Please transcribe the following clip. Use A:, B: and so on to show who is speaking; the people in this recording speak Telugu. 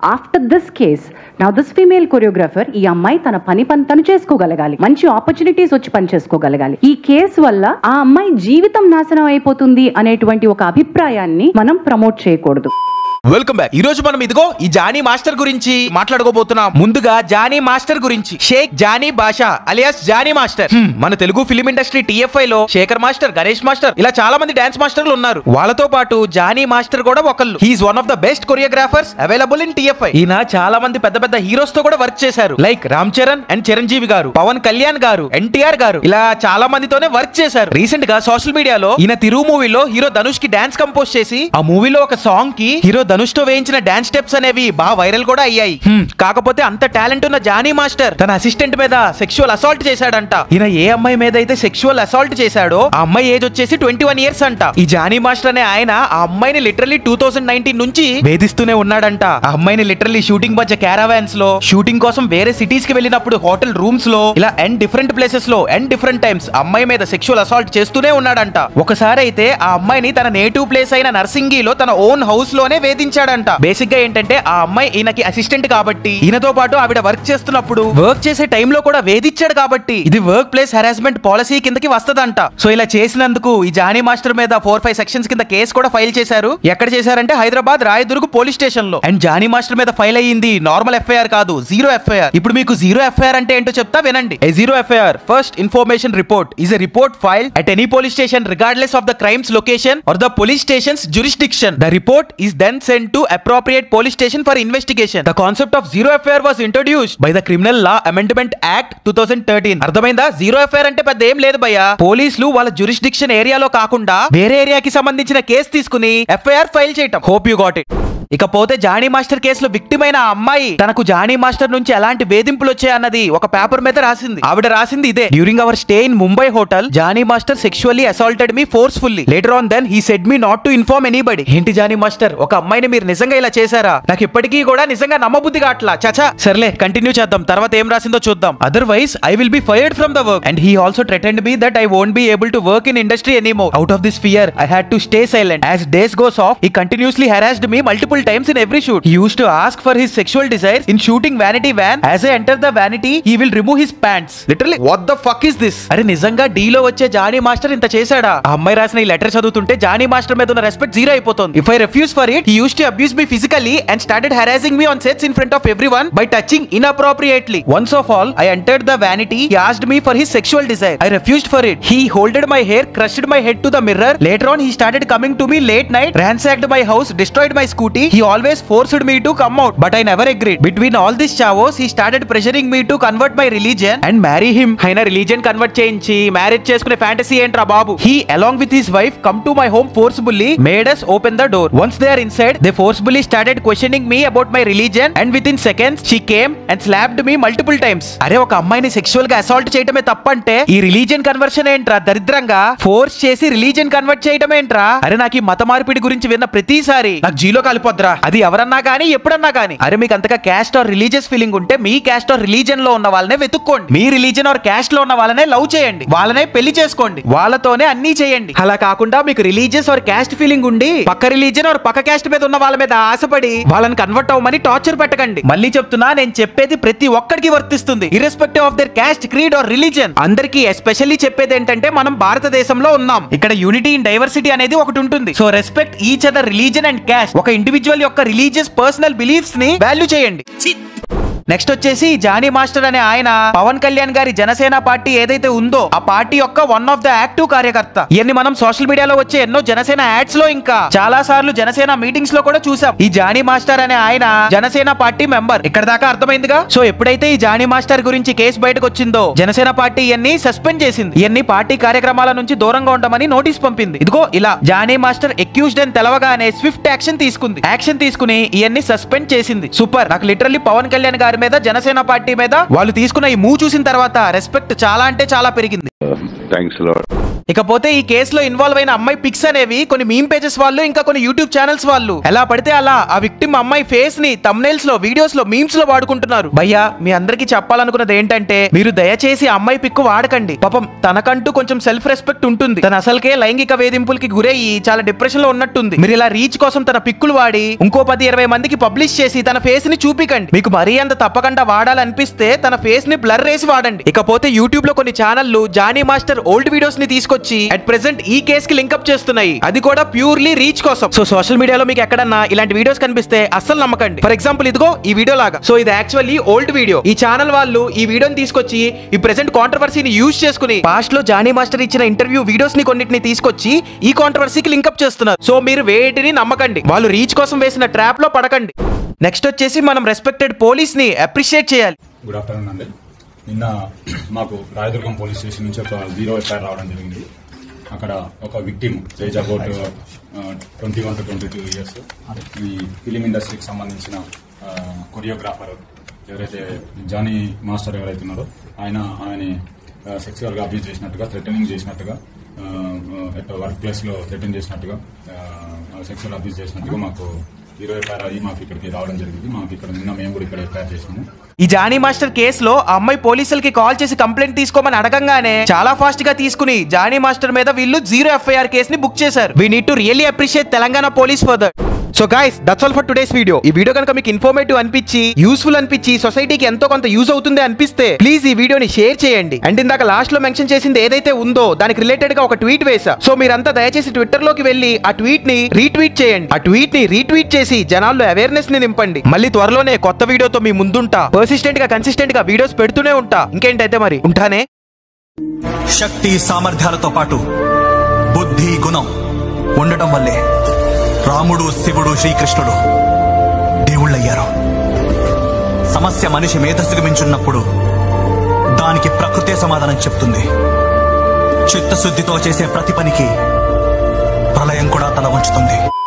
A: ఆఫ్టర్ దిస్ కేస్ నా దిస్ ఫీమేల్ కొరియోగ్రాఫర్ ఈ అమ్మాయి తన పని పని తను చేసుకోగలగాలి మంచి ఆపర్చునిటీస్ వచ్చి పని చేసుకోగలగాలి ఈ కేసు వల్ల ఆ అమ్మాయి జీవితం నాశనం అయిపోతుంది అనేటువంటి ఒక అభిప్రాయాన్ని మనం ప్రమోట్ చేయకూడదు
B: వెల్కమ్ బ్యాక్ ఈ రోజు మనం ఇదిగో ఈ జానీ మాస్టర్ గురించి మాట్లాడుకోబోతున్నాం ముందుగా జానీ మాస్టర్ గురించి షేక్ జానీ బాషా అలియాస్ జానీ మాస్టర్ హ్మ్, మన తెలుగు ఫిలిం ఇండస్ట్రీ టీఎఫ్ఐ లో శేఖర్ మాస్టర్ గణేష్ మాస్టర్ ఇలా చాలా మంది డాన్స్ మాస్టర్లు ఉన్నారు వాళ్ళతో పాటు జానీ మాస్టర్ కూడా ఒకళ్ళు he's one of the best choreographers available in TFI ఈయన చాలా మంది పెద్ద పెద్ద హీరోస్ తో కూడా వర్క్ చేశారు లైక్ రామ్ చరణ్ అండ్ చిరంజీవి గారు పవన్ కళ్యాణ్ గారు ఎన్టీఆర్ గారు ఇలా చాలా మందితోనే వర్క్ చేశారు రీసెంట్ గా సోషల్ మీడియాలో ఈయన తిరు మూవీలో హీరో ధనుష్ కి డాన్స్ కంపోజ్ చేసి ఆ మూవీలో ఒక సాంగ్ కి హీరో ధనుష్ తో వేయించిన డాన్స్ స్టెప్స్ అనేవి బాగా వైరల్ కూడా అయ్యాయి హ్మ్, కాకపోతే అంత టాలెంట్ ఉన్న జానీ మాస్టర్ తన అసిస్టెంట్ మీద సెక్షువల్ అసాల్ట్ చేశాడంట ఈయన ఏ అమ్మాయి మీద అయితే సెక్షువల్ అసాల్ట్ చేశాడో ఆ అమ్మాయి ఏజ్ వచ్చేసి ట్వంటీ వన్ ఇయర్స్ అంట ఈ జానీ మాస్టర్ అనే ఆయన ఆ అమ్మాయిని లిటరల్లీ టూ థౌసండ్ నైన్టీన్ నుంచి వేధిస్తూనే ఉన్నాడంట ఆ అమ్మాయిని లిటరల్లీ షూటింగ్ మధ్య క్యారావాన్స్ లో షూటింగ్ కోసం వేరే సిటీస్ కి వెళ్ళినప్పుడు హోటల్ రూమ్స్ లో ఇలా అండ్ డిఫరెంట్ ప్లేసెస్ లో అండ్ డిఫరెంట్ టైమ్స్ అమ్మాయి మీద సెక్షువల్ అసాల్ట్ చేస్తూనే ఉన్నాడంట ఒకసారి అయితే ఆ అమ్మాయిని తన నేటివ్ ప్లేస్ అయిన నర్సింగిలో తన ఓన్ హౌస్ లోనే వేధించాడంట బేసిక్ గా ఏంటంటే ఆ అమ్మాయి ఈయనకి అసిస్టెంట్ కాబట్టి ఈయనతో పాటు ఆవిడ వర్క్ చేస్తున్నప్పుడు వర్క్ చేసే టైంలో కూడా వేధించాడు కాబట్టి ఇది వర్క్ ప్లేస్ హెరాస్మెంట్ పాలసీ కిందకి వస్తదంట సో ఇలా చేసినందుకు ఈ జానీ మాస్టర్ మీద ఫోర్ ఫైవ్ సెక్షన్స్ కింద కేసు కూడా ఫైల్ చేశారు ఎక్కడ చేశారంటే హైదరాబాద్ రాయదుర్గ్ పోలీస్ స్టేషన్ లో అండ్ జానీ మాస్టర్ మీద ఫైల్ అయ్యింది నార్మల్ ఎఫ్ఐఆర్ కాదు జీరో ఎఫ్ఐఆర్ ఇప్పుడు మీకు జీరో ఎఫ్ఐఆర్ అంటే ఏంటో చెప్తా వినండి a zero FIR first information report is a report file at any police station regardless of the crime's location or the police stations jurisdiction the report is then sent to appropriate police station for investigation the concept of zero FIR was introduced by the criminal law amendment act 2013 అర్థమైందా జీరో ఎఫ్ఐఆర్ అంటే పెద్ద ఏం లేదు భయ్యా పోలీసులు వాళ్ళ జ్యూరిస్డిక్షన్ ఏరియాలో కాకుండా వేరే ఏరియాకి సంబంధించిన కేసు తీసుకుని ఎఫ్ఐఆర్ ఫైల్ చేయటం హోప్ యు గాట్ ఇట్ ఇకపోతే జానీ మాస్టర్ కేసులో విక్టిమ్ అయిన ఆ అమ్మాయి తనకు జానీ మాస్టర్ నుంచి ఎలాంటి వేధింపులు వచ్చాయన్నది ఒక పేపర్ మీద రాసింది ఆవిడ రాసింది ఇదే during our stay in Mumbai hotel Jani master sexually assaulted me forcefully later on then he said me not to inform anybody ఏంటి జానీ మాస్టర్ ఒక అమ్మాయిని మీరు నిజంగా ఇలా చేశారా నాకు ఇప్పటికీ కూడా నిజంగా నమ్మబుద్ధి కావట్లా చచా సర్లే కంటిన్యూ చేద్దాం తర్వాత ఏం రాసిందో చూద్దాం otherwise I will be fired from the work and he also threatened me that I won't be able to work in industry anymore out of this fear I had to stay silent as days goes off he continuously harassed me multiple times in every shoot. He used to ask for his sexual desires in shooting Vanity Van. As I enter the vanity, he will remove his pants. Literally, what the fuck is this? అరే నిజంగా D లో వచ్చే జానీ మాస్టర్ ఇంత చేశాడా ఆ అమ్మాయి రాసిన ఈ లెటర్ చదువుతుంటే జానీ మాస్టర్ మీద ఉన్న రెస్పెక్ట్ జీరో అయిపోతుంది if I refuse for it he use to abuse me physically and started harassing me on sets in front of every one by touching inappropriately. Once of all, I entered the vanity. He asked me for his sexual desire. I refused for it. He holded my hair, crushed my head to the mirror. Later on, he started coming to me late night, ransacked my house, destroyed my scooty. He always forced me to come out, but I never agreed. Between all these chavos, he started pressuring me to convert my religion and marry him. అయినా రిలీజియన్ కన్వర్ట్ చేయించి మ్యారేజ్ చేసుకునే ఫ్యాంటసీ ఏంట్రా బాబు he along with his wife come to my home forcefully made us open the door once they are inside they forcefully started questioning me about my religion and within seconds she came and slapped me multiple times అరే ఒక అమ్మాయిని సెక్షువల్ గా అసాల్ట్ చేయటమే తప్పంటే ఈ రిలీజియన్ కన్వర్షన్ ఏంట్రా దరిద్రంగా ఫోర్స్ చేసి రిలీజియన్ కన్వర్ట్ చేయటం ఏంట్రా అరే నాకు ఈ మత మార్పిడి గురించి విన్న ప్రతిసారి నాకు జీలో కాలిపోద్రా అది ఎవరన్నా కానీ ఎప్పుడన్నా కానీ అరే మీకు అంతగా క్యాస్ట్ ఆర్ రిలీజియస్ ఫీలింగ్ ఉంటే మీ క్యాస్ట్ ఆర్ రిలీజియన్ లో ఉన్న వాళ్ళనే వెతుక్కోండి మీ రిలీజియన్ ఆర్ క్యాస్ట్ లో ఉన్న వాళ్ళనే లవ్ చేయండి వాళ్ళనే పెళ్లి చేసుకోండి వాళ్ళతోనే అన్ని చేయండి అలా కాకుండా మీకు రిలీజియస్ ఆర్ క్యాస్ట్ ఫీలింగ్ ఉండి పక్క రిలీజియన్ ఆర్ పక్క క్యాస్ట్ మీద ఉన్న వాళ్ళ మీద ఆశపడి వాళ్ళని కన్వర్ట్ అవ్వమని టార్చర్ పెట్టకండి మళ్ళీ చెప్తున్నా నేను చెప్పేది ప్రతి ఒక్కడికి వర్తిస్తుంది irrespective of their caste creed or religion అందరికీ ఎస్పెషల్లీ చెప్పేది ఏంటంటే మనం భారతదేశంలో ఉన్నాం ఇక్కడ యూనిటీ ఇన్ డైవర్సిటీ అనేది ఒకటి ఉంటుంది so respect each other religion and caste ఒక ఇండివిజువల్ యొక్క రిలీజియస్ పర్సనల్ బిలీఫ్స్ ని వాల్యూ చేయండి నెక్స్ట్ వచ్చేసి జానీ మాస్టర్ అనే ఆయన పవన్ కళ్యాణ్ గారి జనసేన పార్టీ ఏదైతే ఉందో ఆ పార్టీ యొక్క వన్ ఆఫ్ ద యాక్టివ్ కార్యకర్త ఇవన్నీ మనం సోషల్ మీడియాలో వచ్చే ఎన్నో జనసేన యాడ్స్ లో ఇంకా చాలా సార్లు జనసేన మీటింగ్స్ లో కూడా చూసాం ఈ జానీ మాస్టర్ అనే ఆయన జనసేన పార్టీ మెంబర్ ఇక్కడ దాకా అర్థమైందిగా సో ఎప్పుడైతే ఈ జానీ మాస్టర్ గురించి కేసు బయటకు వచ్చిందో జనసేన పార్టీ ఇవన్నీ సస్పెండ్ చేసింది ఇవన్నీ పార్టీ కార్యక్రమాల నుంచి దూరంగా ఉండమని నోటీస్ పంపింది ఇదిగో ఇలా జానీ మాస్టర్ అక్యూజ్డ్ అని తెలవగానే స్విఫ్ట్ యాక్షన్ తీసుకుంది యాక్షన్ తీసుకుని ఇవన్నీ సస్పెండ్ చేసింది సూపర్ నాకు లిటరల్లీ పవన్ కళ్యాణ్ గారి మీద జనసేన పార్టీ మీద వాళ్ళు తీసుకున్న ఈ మూవ్ చూసిన తర్వాత రెస్పెక్ట్ చాలా అంటే చాలా పెరిగింది
C: థ్యాంక్స్ లాడ్
B: ఇకపోతే ఈ కేసులో ఇన్వాల్వ్ అయిన అమ్మాయి పిక్స్ అనేవి కొన్ని మీమ్ పేజెస్ వాళ్ళు ఇంకా కొన్ని యూట్యూబ్ ఛానల్స్ వాళ్ళు ఎలా పడితే అలా ఆ విక్టిమ్ అమ్మాయి ఫేస్ ని తమ్నైల్స్ లో వీడియోస్ లో మీమ్స్ లో వాడుకుంటున్నారు భయ్యా మీ అందరికీ చెప్పాలనుకున్నది ఏంటంటే మీరు దయచేసి ఆ అమ్మాయి పిక్ వాడకండి పాపం తనకంటూ కొంచెం సెల్ఫ్ రెస్పెక్ట్ ఉంటుంది తన అసలుకే లైంగిక వేధింపులకి గురయ్యి చాలా డిప్రెషన్ లో ఉన్నట్టుంది మీరు ఇలా రీచ్ కోసం తన పిక్కులు వాడి ఇంకో పది ఇరవై మందికి పబ్లిష్ చేసి తన ఫేస్ ని చూపికండి మీకు మరీ అంత తప్పకుండా వాడాలనిపిస్తే తన ఫేస్ ని బ్లర్ వేసి వాడండి ఇకపోతే యూట్యూబ్ లో కొన్ని ఛానళ్లు జానీ మాస్టర్ ఓల్డ్ వీడియోస్ ని తీసుకొచ్చి అట్ ప్రెసెంట్ ఈ కేస్ కి లింకప్ చేస్తున్నాయి అది కూడా ప్యూర్లీ రీచ్ కోసం సో సోషల్ మీడియాలో మీకు ఎక్కడన్నా ఇలాంటి వీడియోస్ కనిపిస్తే అస్సలు నమ్మకండి ఫర్ ఎగ్జాంపుల్ ఇదిగో ఈ వీడియో లాగా సో ఇది యాక్చువల్లీ ఓల్డ్ వీడియో ఈ ఛానల్ వాళ్ళు ఈ వీడియోని తీసుకొచ్చి ఈ ప్రెసెంట్ కాంట్రవర్సీని యూజ్ చేసుకుని పాస్ట్ లో జానీ మాస్టర్ ఇచ్చిన ఇంటర్వ్యూ వీడియోస్ ని కొన్నిటిని తీసుకొచ్చి ఈ కాంట్రవర్సీకి లింకప్ చేస్తున్నారు సో మీరు వేటిని నమ్మకండి వాళ్ళు రీచ్ కోసం వేసిన ట్రాప్ లో పడకండి నెక్స్ట్ వచ్చేసి మనం రెస్పెక్టెడ్ పోలీస్ ని అప్రిషియేట్ చేయాలి
C: గుడ్ ఆఫ్టర్నూన్ అండి నిన్న మాకు రాయదుర్గం పోలీస్ స్టేషన్ నుంచి ఒక జీరో ఎఫ్ఐఆర్ రావడం జరిగింది అక్కడ ఒక victim age about twenty one to twenty two years ఈ ఫిలిం ఇండస్ట్రీకి సంబంధించిన కొరియోగ్రాఫర్ ఎవరైతే జానీ మాస్టర్ ఎవరైతే ఉన్నారో ఆయన ఆయన సెక్సువల్ గా అబ్యూజ్ చేసినట్టుగా థ్రెటనింగ్ చేసినట్టుగా వర్క్ ప్లేస్ లో థ్రెటన్ చేసినట్టుగా సెక్సువల్ అబ్యూజ్ చేసినట్టుగా మాకు జీరో ఎఫ్ఐఆర్ అయ్యి మాకు ఇక్కడికి రావడం జరిగింది మాకు ఇక్కడ నిన్న మేము కూడా ఇక్కడ ఎఫ్ఐఆర్ చేసినాము
B: ఈ జానీ మాస్టర్ కేసులో ఆ అమ్మాయి పోలీసులకి కాల్ చేసి కంప్లైంట్ తీసుకోమని అడగంగానే చాలా ఫాస్ట్ గా తీసుకుని జానీ మాస్టర్ మీద వీళ్ళు జీరో ఎఫ్ఐఆర్ కేసుని బుక్ చేశారు we need to really appreciate Telangana police for that so guys that's all for today's video ఈ వీడియో కనుక మీకు ఇన్ఫర్మేటివ్ అనిపించి యూస్ఫుల్ అనిపించి సొసైటీకి ఎంతో కొంత యూజ్ అవుతుంది అనిపిస్తే ప్లీజ్ ఈ వీడియోని షేర్ చేయండి అండ్ ఇందాక లాస్ట్ లో మెన్షన్ చేసింది ఏదైతే ఉందో దానికి రిలేటెడ్ గా ఒక ట్వీట్ వేసా సో మీరంతా దయచేసి ట్విట్టర్ లోకి వెళ్ళి ఆ ట్వీట్ ని రీట్వీట్ చేయండి ఆ ట్వీట్ ని రీట్వీట్ చేసి జనాల్లో అవేర్నెస్ ని నింపండి మళ్ళీ త్వరలోనే కొత్త వీడియోతో మీ ముందుంటా పర్సిస్టెంట్ గా కన్సిస్టెంట్ గా వీడియోస్ పెడుతూనే ఉంటా ఇంకేంటైతే మరి ఉంటానే
D: శక్తి సామర్థ్యాలతో పాటు బుద్ధి గుణం ఉండటం వల్లే రాముడు శివుడు శ్రీకృష్ణుడు దేవుళ్ళయ్యారు సమస్య మనిషి మేధస్సుకు మించున్నప్పుడు దానికి ప్రకృతే సమాధానం చెప్తుంది చిత్తశుద్ధితో చేసే ప్రతి పనికి ప్రళయం కూడా తల వంచుతుంది